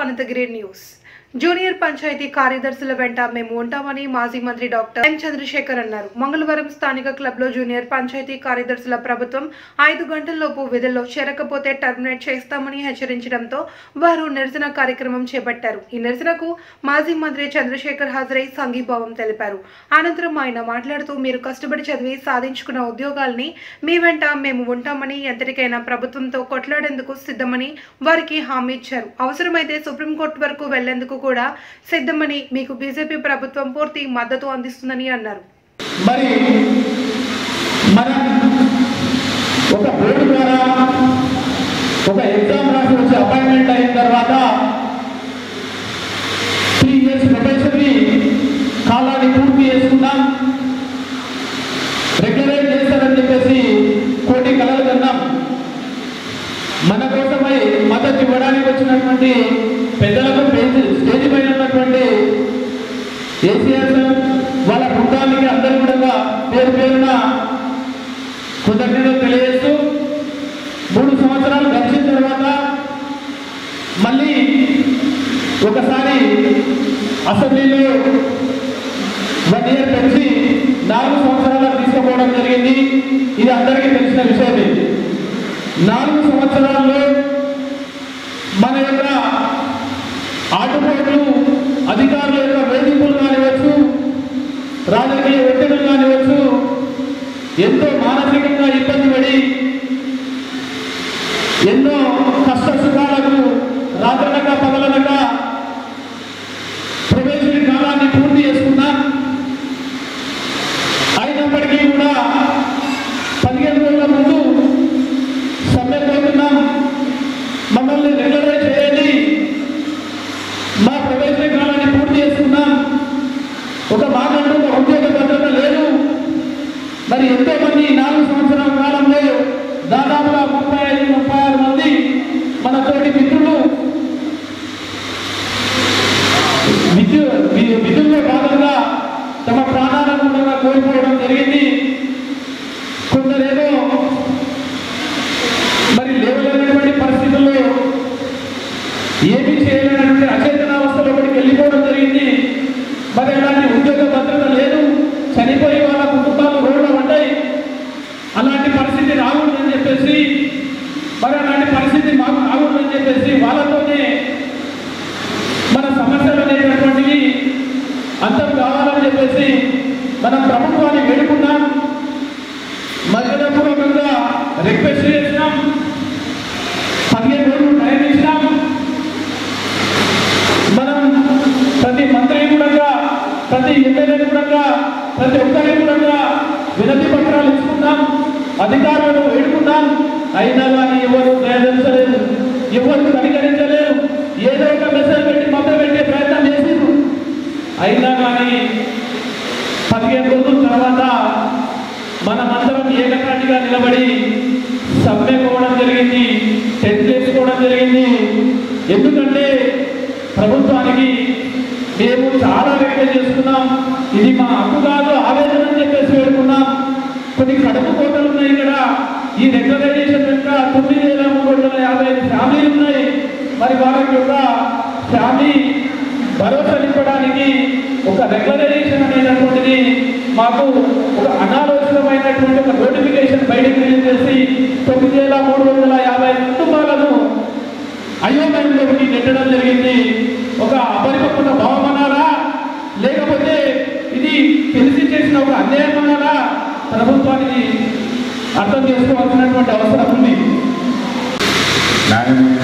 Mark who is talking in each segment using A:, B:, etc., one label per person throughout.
A: Anantagiri news junior panchayat కార్యదర్శుల వెంట మేము ఉంటామని మాజీ మంత్రి డాక్టర్ ఎం చంద్రశేఖర్ అన్నారు మంగళవారం స్థానిక క్లబ్లో జూనియర్ పంచాయతీ కార్యదర్శుల ప్రభుత్వం ఐదు గంటల్లోపు విధుల్లో చేరకపోతే టర్మినేట్ చేస్తామని హెచ్చరించడంతో వారు నిరసన కార్యక్రమం చేపట్టారు ఈ నిరసనకు మాజీ మంత్రి చంద్రశేఖర్ హాజరై సంఘీభావం తెలిపారు అనంతరం ఆయన మాట్లాడుతూ మీరు కష్టపడి చదివి సాధించుకున్న ఉద్యోగాల్ని మీ వెంట మేము ఉంటామని ఎంతటికైనా ప్రభుత్వంతో కొట్లాడేందుకు సిద్ధమని వారికి హామీ ఇచ్చారు అవసరమైతే సుప్రీంకోర్టు వరకు వెళ్లేందుకు కూడా సిద్ధమని మీకు బీజేపీ ప్రభుత్వం పూర్తి మద్దతు అందిస్తుందని అన్నారు
B: మరి మనం ఒక బోర్డు ద్వారా ఒక ఎగ్జామ్ రాసి వచ్చి అపాయింట్మెంట్ అయిన తర్వాత త్రీ ఇయర్స్ ప్రొఫెషన్ని కాలాన్ని పూర్తి చేసుకున్నాం రెగ్యులరైజ్ చేస్తారని చెప్పేసి కోటి కలలు కన్నాం మన కోసమై మద్దతు ఇవ్వడానికి వచ్చినటువంటి పెద్దలకు పేజీ స్టేజ్ పైన ఉన్నటువంటి కేసీఆర్ సార్ వాళ్ళ బృందానికి అందరూ కూడా పేరు పేరున కృతజ్ఞతలు తెలియజేస్తూ మూడు సంవత్సరాలు గడిచిన తర్వాత మళ్ళీ ఒకసారి అసెంబ్లీలో వన్ ఇయర్ పెంచి నాలుగు సంవత్సరాలకు తీసుకుపోవడం జరిగింది ఇది అందరికీ తెలిసిన విషయమే నాలుగు సంవత్సరాల్లో మన యొక్క ఆటుపోట్లు అధికారుల యొక్క వేధింపులు కానివచ్చు రాజకీయ ఒత్తిడులు కానివచ్చు ఎంతో మానసికంగా ఇబ్బంది పడి ఎన్నో కష్ట సుఖాలకు రాత్రనక పగలనక ప్రవేశిక కాలాన్ని పూర్తి చేసుకున్నాం అయినప్పటికీ కూడా పదిహేను రోజుల ముందు సమ్మె పోతున్నాం మమ్మల్ని రెగ్యులరైజ్ చేయండి మా ప్రవేశ కాలాన్ని పూర్తి చేసుకున్నాం ఒక మాకంటూ ఒక ఉద్యోగ భద్రత లేదు మరి ఎంతో మంది ఈ నాలుగు సంవత్సరాల కాలంలో దాదాపుగా ముప్పై ఐదు ముప్పై ఆరు మంది మన తోటి మిత్రులు విద్యు వి- విధుల్లో భాగంగా తమ ప్రాణాలను కూడా కోల్పోవడం జరిగింది కొందరేమో మరి లేవలేనటువంటి పరిస్థితుల్లో ఏమీ చేయలేనటువంటి అచేతనావస్థలో పడికి వెళ్ళిపోవడం జరిగింది మరి అలాంటి ఉద్యోగ భద్రత లేదు చనిపోయి వాళ్ళ కుటుంబాలు రోడ్ల పడ్డాయి అలాంటి పరిస్థితి రాకూడదని చెప్పేసి మరి అలాంటి పరిస్థితి మాకు రాకూడదని చెప్పేసి వాళ్ళతోనే మన సమస్యలు అనేటటువంటివి అంతం కావాలని చెప్పేసి మనం ప్రభుత్వాన్ని వేడుకున్నాం మర్యాదపూర్వకంగా రిక్వెస్ట్ చేసినాం పదిహేను రోజులు టైం ఇచ్చినాం మనం ప్రతి మంత్రి కూడా ప్రతి ఎమ్మెల్యే కూడా ప్రతి ఒక్కరి కూడా వినతి పత్రాలు ఇచ్చుకున్నాం అధికారులను వేడుకున్నాం అయినా కానీ ఎవరు దయదలించలేదు ఎవరు పరిగణించలేదు ఏదో ఒక మెసేజ్ పెట్టి మభ్య పెట్టే ప్రయత్నం చేసిండ్రు అయినా కానీ పదిహేను రోజుల తర్వాత మనమందరం ఏకకాటిగా నిలబడి సమ్మె పోవడం జరిగింది టెస్ట్ వేసుకోవడం జరిగింది ఎందుకంటే ప్రభుత్వానికి మేము చాలా రిక్వెస్ట్ చేస్తున్నాం ఇది మా హక్కు కాదు ఆవేదన అని చెప్పేసి వేడుకున్నాం కొన్ని కడుపు కోతలు ఉన్నాయి ఇక్కడ ఈ రెగ్యులరైజేషన్ వెనుక తొమ్మిది వేల మూడు వందల యాభై ఐదు ఫ్యామిలీలు ఉన్నాయి మరి వారికి యొక్క ఫ్యామిలీ భరోసా నింపడానికి ఒక రెగ్యులరైజేషన్ అనేటటువంటిది మాకు ఒక అనాలోచితమైనటువంటి ఒక నోటిఫికేషన్ బయటకు రిలీజ్ చేసి తొమ్మిది వేల మూడు వందల యాభై కుటుంబాలను అయోమయంలోకి నెట్టడం జరిగింది ఒక అపరిపక్వత భావం అనాలా లేకపోతే ఇది తెలిసి చేసిన ఒక అన్యాయం అనాలా ప్రభుత్వానికి అర్థం చేసుకోవాల్సినటువంటి అవసరం ఉంది
C: న్యాయమైన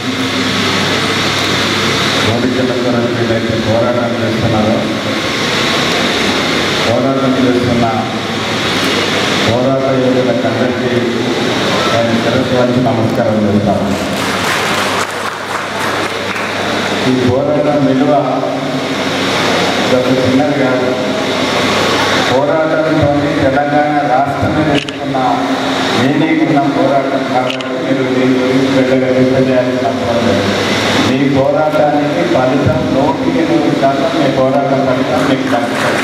C: కోరికల కొరకు వీళ్ళైతే పోరాటం చేస్తున్నారో పోరాటం చేస్తున్న పోరాట యోగులకందరికీ నేను శిరస్సు వంచి నమస్కారం చేస్తాను ఈ పోరాటం విలువ ఇదొక చిన్నది కాదు పోరాటంతో తెలంగాణ రాష్ట్రమే తెచ్చుకున్న మీనింగ్ ఉన్న పోరాటం కాబట్టి మీరు దీని గురించి పెద్దగా చేయాల్సిన అవసరం లేదు మీ పోరాటానికి ఫలితం నూటికి నూరు శాతం మీ పోరాట ఫలితం మీకు దక్కుతుంది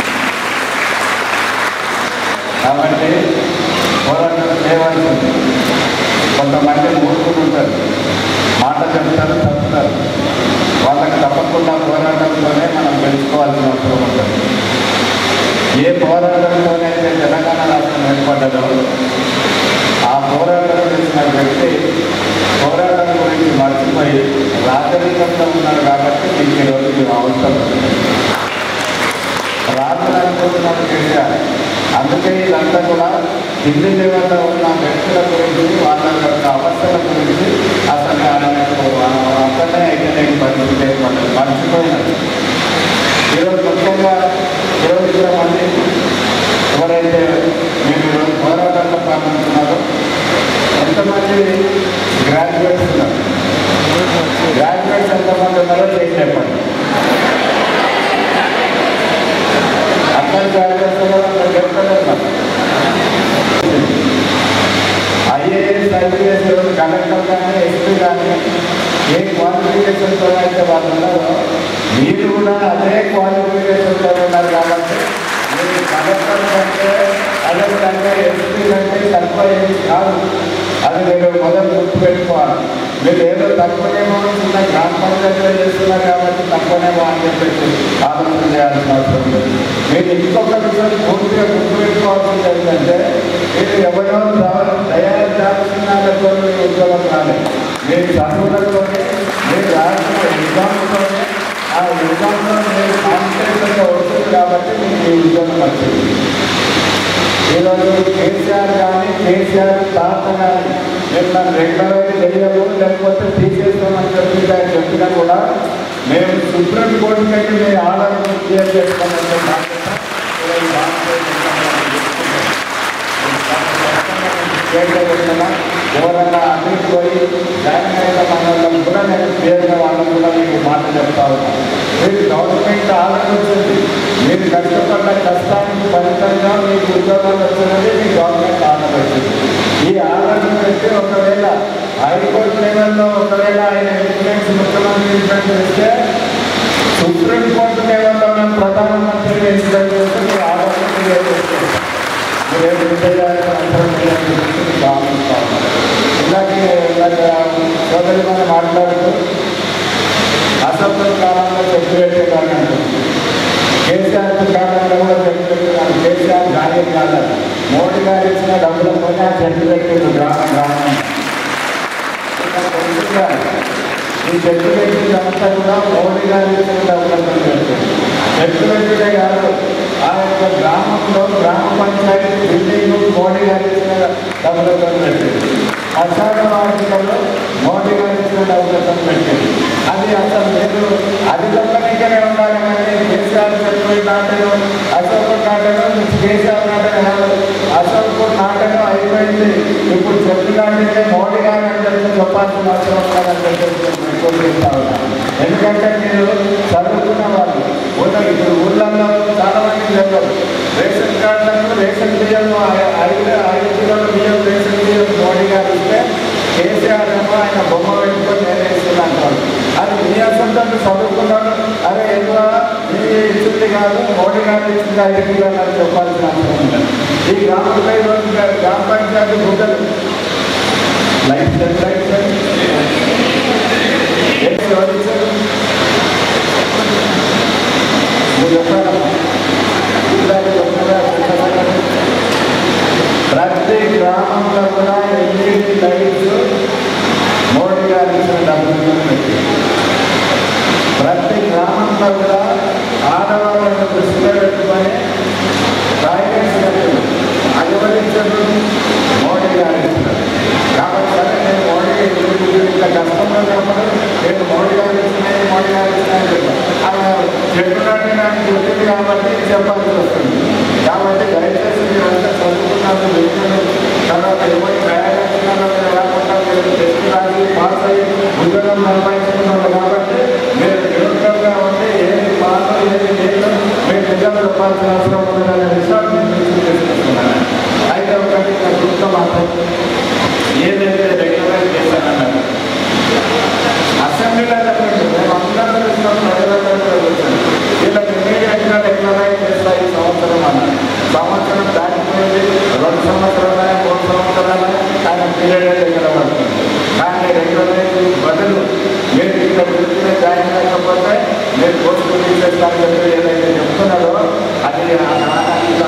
C: కాబట్టి పోరాటం చేయవలసింది కొంతమంది మూర్ఖులు ఉంటారు మాట చెప్తారు తప్పుతారు ఏ పోరాటంతోనైతే తెలంగాణ రాష్ట్రం ఏర్పడ్డదో ఆ పోరాటం చేసిన వ్యక్తి పోరాటం గురించి మర్చిపోయి రాజకీయంలో ఉన్నారు కాబట్టి మీకు ఈరోజు మేము అవసరం రాజులనుకుంటున్నాడు కేసీఆర్ అందుకే ఇదంతా కూడా ఢిల్లీ లెవెల్లో ఉన్న వ్యక్తుల గురించి వాళ్ళ యొక్క అవస్థల గురించి అసలు ఆయనకు అక్కడనే అయితే పరిస్థితి ఏర్పడ్డది మర్చిపోయినది ఈరోజు ముఖ్యంగా ఇరవై ఇరవై మంది ఎవరైతే మీరు ఈరోజు పోరాటంలో పాల్గొంటున్నారో ఎంతమంది గ్రాడ్యుయేట్స్ ఉన్నారు గ్రాడ్యుయేట్స్ ఎంతమంది ఉన్నారో చేసి చెప్పండి అందరు గ్రాడ్యుయేట్స్ కూడా చెప్తలేదు ఐఏఎస్ ఐపీఎస్ కలెక్టర్ కానీ ఎస్పీ కానీ ఏ క్వాలిఫికేషన్తో అయితే వాళ్ళు ఉన్నారో మీరు కూడా అదే క్వాలిఫికేషన్తో ఉన్నారు కాబట్టి మీరు కలెక్టర్ కంటే అదే కంటే ఎస్పీ కంటే తక్కువ ఏమి కాదు అది మీరు మొదలు గుర్తుపెట్టుకోవాలి మీరు ఏదో తక్కువనేమో చిన్న గ్రామ పంచాయతీలో చేస్తున్నారు కాబట్టి తక్కువనేమో అని చెప్పేసి ఆలోచన చేయాల్సిన అవసరం లేదు మీరు ఇంకొక విషయం పూర్తిగా గుర్తుపెట్టుకోవాల్సింది ఏంటంటే మీరు ఎవరో రావాలి తయారు చేయాల్సిన ఉద్యోగం రాలేదు మీరు చదువులతోనే మీరు రాసిన ఎగ్జామ్స్తోనే ఆ ఎగ్జామ్లో మీరు కాన్ఫిడెన్స్గా వస్తుంది కాబట్టి మీకు ఈ ఉద్యోగం వచ్చింది ఈరోజు కేసీఆర్ కానీ కేసీఆర్ తాత కానీ మేము నన్ను రెగ్యులర్గా తెలియదు లేకపోతే తీసేస్తామని చెప్పి ఆయన చెప్పినా కూడా మేము సుప్రీం కోర్టు కంటే మీ ఆర్డర్ క్లియర్ చేసుకోవాలంటే బాధ్యత ఇలా ఈ భారతదేశంలో ఎవరైనా అన్నిటి పోయి జాయిన్ అయిన మనల్ని కూడా నేను క్లియర్గా వాళ్ళకు కూడా మీకు మాట చెప్తా ఉన్నాను మీరు గవర్నమెంట్ ఆలోచించండి మీరు కష్టపడ్డ కష్టానికి ఫలితంగా మీకు ఉద్యోగాలు వచ్చినది మీ గవర్నమెంట్ ఆర్డర్ వచ్చింది ఈ ఆర్డర్ పెట్టి ఒకవేళ హైకోర్టు లెవెల్లో ఒకవేళ ఆయన ఇన్ఫ్లుయెన్స్ ముఖ్యమంత్రి ఇన్ఫ్లుయెన్స్ చేస్తే సుప్రీంకోర్టు లెవెల్లో ఉన్న ప్రధానమంత్రి ఇన్ఫ్లుయెన్స్ చేస్తే మీరు ఆర్డర్ క్లియర్ చేస్తారు మీరేం చేయాల్సిన అవసరం లేదని చెప్పి మీకు భావిస్తా ఉన్నాను. ఇలాగే ఇలాగ సోదరి మనం మాట్లాడుతూ అసెంబ్లీ కాలంలో చెప్పినట్టే కానీ అంటుంది కేసీఆర్ కాలంలో కూడా చెప్పినట్టు కేసీఆర్ గాలి కాదు మోడీ గారు ఇచ్చిన డబ్బులతోనే ఆ చెట్టు పెట్టిండు గ్రామ గ్రామం ఇంకా కొద్దిగా ఈ చెట్టు పెట్టిందంతా కూడా మోడీ గారు ఇచ్చిన డబ్బులతో పెట్టింది చెట్టు పెట్టితే కాదు ఆ యొక్క గ్రామంలో గ్రామ పంచాయతీ బిల్డింగ్ మోడీ గారు ఇచ్చిన డబ్బులతో పెట్టింది అసాధ వాటికలో మోడీ గారు ఇచ్చిన డబ్బులతో పెట్టింది అది అసలు లేదు అది దొంగనికనే ఉండాలి కానీ కేసీఆర్ చెప్పిన నాటకం అశోక్ నాటకం కేసీఆర్ నాటకం కాదు అశోక్ నాటకం అయిపోయింది ఇప్పుడు చెప్పు నాటకే మోడీ గారు అని చెప్పి చెప్పాల్సిన అవసరం ఉందని చెప్పేసి నేను రిక్వెస్ట్ చేస్తా ఉన్నాను. ఎందుకంటే మీరు చదువుకున్న వాళ్ళు ఊళ్ళో ఇప్పుడు ఊళ్ళల్లో చాలా మంది తెలియదు రేషన్ కార్డులకు రేషన్ బియ్యం ఐ- ఐదు ఐదు కిలోల బియ్యం రేషన్ బియ్యం మోడీ గారు ఇస్తే కేసీఆర్ ఏమో ఆయన బొమ్మ పెట్టుకొని నేను వేస్తున్నా అంటారు అది మీ అసంతో చదువుకున్నాడు అరే ఎక్కువ మీ ఇచ్చింది కాదు మోడీ గారు ఇచ్చింది ఐదు కిలోలు అని చెప్పాల్సిన అవసరం ఉంది ఈ గ్రామంలో ఈరోజు గ్రామ పంచాయతీ గుడ్డలు లైఫ్ సెట్ లైఫ్ సెట్ ఏంటి ఎవరు ఇచ్చారు మీరు చెప్పారమ్మా ఇలాంటి గొప్పగా చెప్పగలరు. ప్రతి గ్రామంలో కూడా ఎల్ఈడి లైట్స్ మోడీ గారు ఇచ్చిన డబ్బులు పెట్టి ప్రతి గ్రామంలో కూడా ఆడవాళ్ళను దృష్టిలో పెట్టుకొని టాయిలెట్స్ కట్టారు అది ఎవరు ఇచ్చారు మోడీ గారు ఇచ్చారు కాబట్టి సరే నేను మోడీ ఇంత కష్టంలో ఉన్నప్పుడు నేను మోడీ గారు ఇచ్చినాయి మోడీ గారు ఇచ్చినాయి చెప్పాను ఆయన చెట్టునాటి నాకు గుర్తుంది కాబట్టి చెప్పాల్సి వస్తుంది కాబట్టి దయచేసి మీరు అంతా చదువుకున్నారు విద్యను తర్వాత ఎవరి ప్రయాణించినారో మీరు రాకుండా మీరు టెస్ట్ రాసి పాస్ అయ్యి ఉద్యోగం సంపాదించుకున్నారు కాబట్టి మీరు నిరుద్యోగంగా ఉంటే ఏది పాస్ ఏది లేదు మీరు నిజం చెప్పాల్సిన అవసరం ఉందనే విషయాన్ని నేను మీకు తెలుసుకుంటున్నాను అయితే ఒకటి నా గుర్తు మాత్రం ఏదైతే రెగ్యులరైజ్ చేశానన్నారు అసెంబ్లీలో చెప్పండి మేము అందరం ఇచ్చిన ప్రజలందరూ వచ్చాను వీళ్ళకి ఇమీడియట్గా రెగ్యులరైజ్ చేస్తా ఈ సంవత్సరం అన్నారు సంవత్సరం దాటిపోయింది రెండు సంవత్సరాలు మూడు సంవత్సరాలు ఆయన పీరియడ్ దగ్గర పడుతుంది కానీ రెగ్యులరైజ్ బదులు మీరు ఇక్కడ వృత్తిలో జాయిన్ కాకపోతే మీరు పోస్టు తీసేస్తారని చెప్పి ఏదైతే చెప్తున్నారో అది ఆ నాణానికి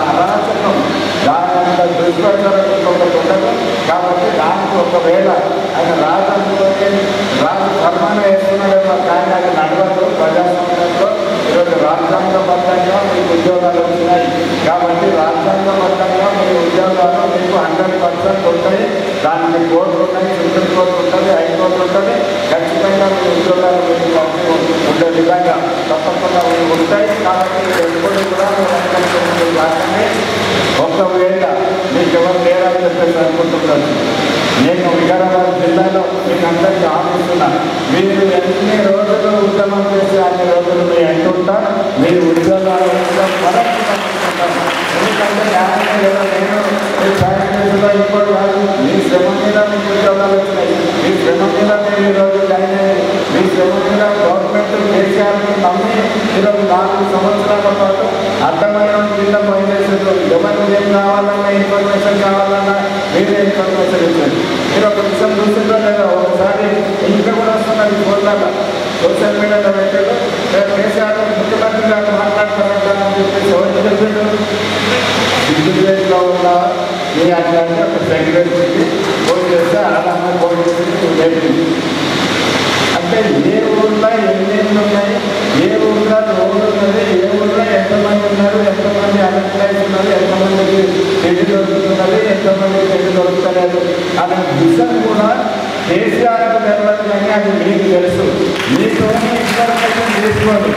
C: తప్పకుండా ఉంటాయి కాబట్టి ఎప్పుడు కూడా మీరు రాకనే ఒకవేళ మీకు ఎవరు లేరని చెప్పేసి అనుకుంటున్నారు నేను వికారాబాద్ జిల్లాలో మీకు అందరికీ ఆపిస్తున్నా మీరు ఎన్ని రోజులు ఉద్యమం చేసి అన్ని రోజులు మీ అంటుంటా మీరు ఉద్యోగాలు ఉండడం వరకు కనుక్కుంటాను. ఎందుకంటే న్యాయం లేదా నేను మీ ఫ్యాక్టరీలో ఇప్పుడు కాదు మీ శ్రమ మీద మీకు ఉద్యోగాలు వచ్చినాయి మీ శ్రమ మీద మీరు ఈరోజు జాయిన్ అయ్యారు మీ శ్రమ మీద గవర్నమెంట్ కేసీఆర్ని నమ్మి ఈరోజు నాలుగు సంవత్సరాల పాటు అర్థమైన కింద పనిచేసారు ఎవరికి ఏం కావాలన్నా ఇన్ఫర్మేషన్ కావాలన్నా మీరే ఇన్ఫర్మేషన్ ఇచ్చారు మీరు ఒక విషయం చూసిందో లేదా ఒకసారి ఇంకా కూడా వస్తున్నది ఫోన్లలో సోషల్ మీడియాలో పెట్టారు రేపు కేసీఆర్ ముఖ్యమంత్రి గారు మాట్లాడతారంటారని చెప్పేసి ఎవరికి చెప్పారు సిద్దిపేటలో ఉన్న మీ అట్లాంటి ఒక సెక్రటరీకి ఫోన్ చేస్తే ఆడమ్మ ఫోన్ చేసి లేపింది అంటే ఏ ఊర్లో ఎన్ని ఉన్నాయి ఏ ఊర్లో రోడ్డు ఉన్నది ఏ ఊర్లో ఎంతమంది ఉన్నారు ఎంతమంది అన్ఎంప్లాయ్స్ ఉన్నారు ఎంతమందికి పెళ్లి దొరుకుతున్నది ఎంతమందికి పెళ్లి దొరుకుతలేదు అనే విషయం కూడా కేసీఆర్కు తెలియదు కానీ అది మీకు తెలుసు మీతో ఇన్ఫర్మేషన్ తీసుకోండి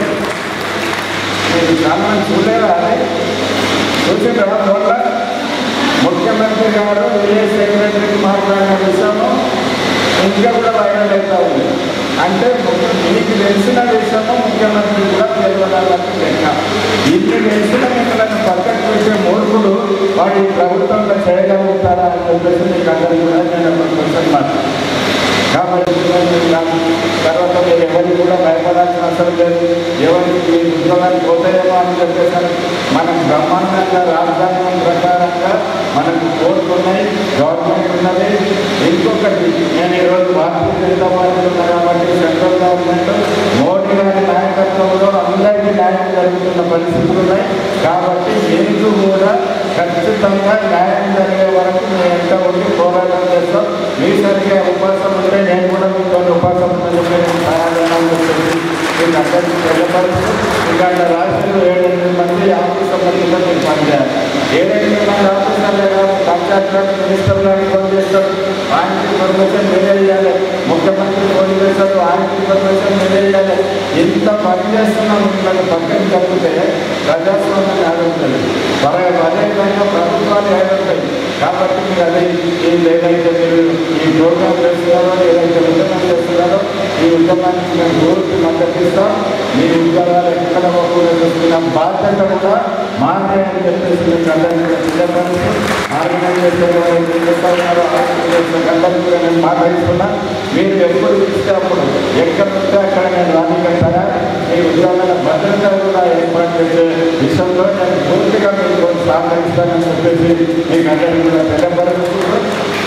C: మీరు చాలా చూడలేరా అదే చూసిండ్రా చోట్ల ముఖ్యమంత్రి గారు విలేజ్ సెక్రటరీకి మాట్లాడిన విషయము ఇంకా కూడా వైరల్ అవుతా ఉంది అంటే ముఖ్య- మీకు తెలిసిన విషయము ముఖ్యమంత్రి కూడా తెలియడానికి లెక్క ఇన్ని తెలిసిన మిమ్మల్ని పక్కకు పెట్టే మూర్ఖుడు వాడి ప్రభుత్వంలో చేయగలుగుతారా అని చెప్పేసి మీకు అందరికీ కూడా నేను ఒక క్వశ్చన్ మార్క్ కాబట్టి మీరు నాకు తర్వాత మీరు ఎవరికి కూడా భయపడాల్సిన అవసరం లేదు ఎవరికి మీ ఉద్యోగాలు పోతాయేమో అని చెప్పేసి మనం బ్రహ్మాండంగా రాజధాని ప్రకారంగా మనకు కోర్టు ఉన్నాయి గవర్నమెంట్ ఉన్నది ఇంకొకటి నేను ఈరోజు భారతీయ జనతా పార్టీ ఉన్నా కాబట్టి సెంట్రల్ గవర్నమెంట్ మోడీ గారి నాయకత్వంలో అందరికీ న్యాయం జరుగుతున్న పరిస్థితులు ఉన్నాయి కాబట్టి మీకు కూడా ఖచ్చితంగా న్యాయం జరిగే వరకు మేము ఎంత ఉండి పోరాటం చేస్తాం మీ సరిగ్గా ఉపాసం ఉంటే నేను కూడా మీతో ఉపాసం ఉందని చెప్పి నేను సహాయం చెప్పేసి మీకు అందరికీ తెలియపరుస్తూ ఇక్కడ రాష్ట్రంలో ఏడెనిమిది మంది ఆఫీసర్ మందిగా మీరు పనిచేయాలి ఏడెనిమిది మంది ఆఫీసర్లే కాదు పంచాయత్ మినిస్టర్ గారికి ఫోన్ చేస్తారు ఆయనకి ఇన్ఫర్మేషన్ మీరే ఇవ్వాలి ముఖ్యమంత్రి ఫోన్ చేస్తారు ఆయనకి ఇన్ఫర్మేషన్ మీరే ఇవ్వాలి ఇంత పని చేస్తున్నాం మిమ్మల్ని పక్కన తప్పితే ప్రజాస్వామ్యం ఆడుతుంది మరి అదేవిధంగా ప్రభుత్వాలు ఆడుతాయి కాబట్టి మీరు అది ఈ ఏదైతే మీరు ఈ ప్రోగ్రామ్ చేస్తున్నారో ఏదైతే ఉద్యమం చేస్తున్నారో ఈ ఉద్యమానికి మేము పూర్తి మద్దతు ఇస్తాం మీ ఉద్యోగాలు ఎక్కడ కూడా చూస్తున్న బాధ్యత కూడా మాదే అని చెప్పేసి మీకు అందరికీ కూడా తెలియపరుస్తూ ఆర్గనైజ్ చేసే వాళ్ళు ఏం చేస్తా ఉన్నారో ఆర్గనైజ్ చేసే అందరికీ కూడా నేను మాట్లాడుతున్నా మీరు ఎప్పుడు ఇస్తే అప్పుడు ఎక్కడ ఉంటే అక్కడ నేను రానికంటారా మీ ఉద్యోగాల భద్రత కూడా ఏర్పాటు చేసే విషయంలో నేను పూర్తిగా మీకు సహకరిస్తానని చెప్పేసి మీకు అందరికీ కూడా తెలియపరుస్తూ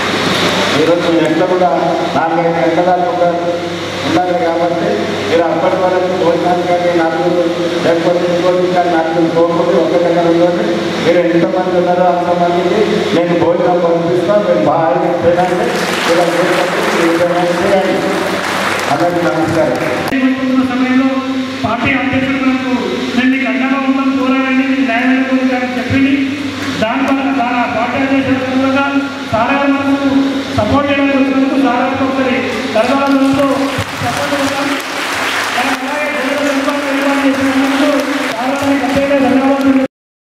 C: ఈరోజు మీరు ఎట్లా కూడా నాలుగైదు గంటల దాకా ఉంటారు ఉండాలి కాబట్టి మీరు అప్పటి వరకు భోజనాలు కానీ నలుగురు లేకపోతే ఇంకోటి కానీ నలుగురు పోకుండా ఒక్క దగ్గర ఉండండి మీరు ఎంతమంది ఉన్నారో అంతమందికి నేను భోజనం పంపిస్తాను మీరు బాగా తినండి ఇలా చేయండి అందరికీ నమస్కారం
D: ఉన్న సమయంలో పార్టీ అధ్యక్షులకు నేను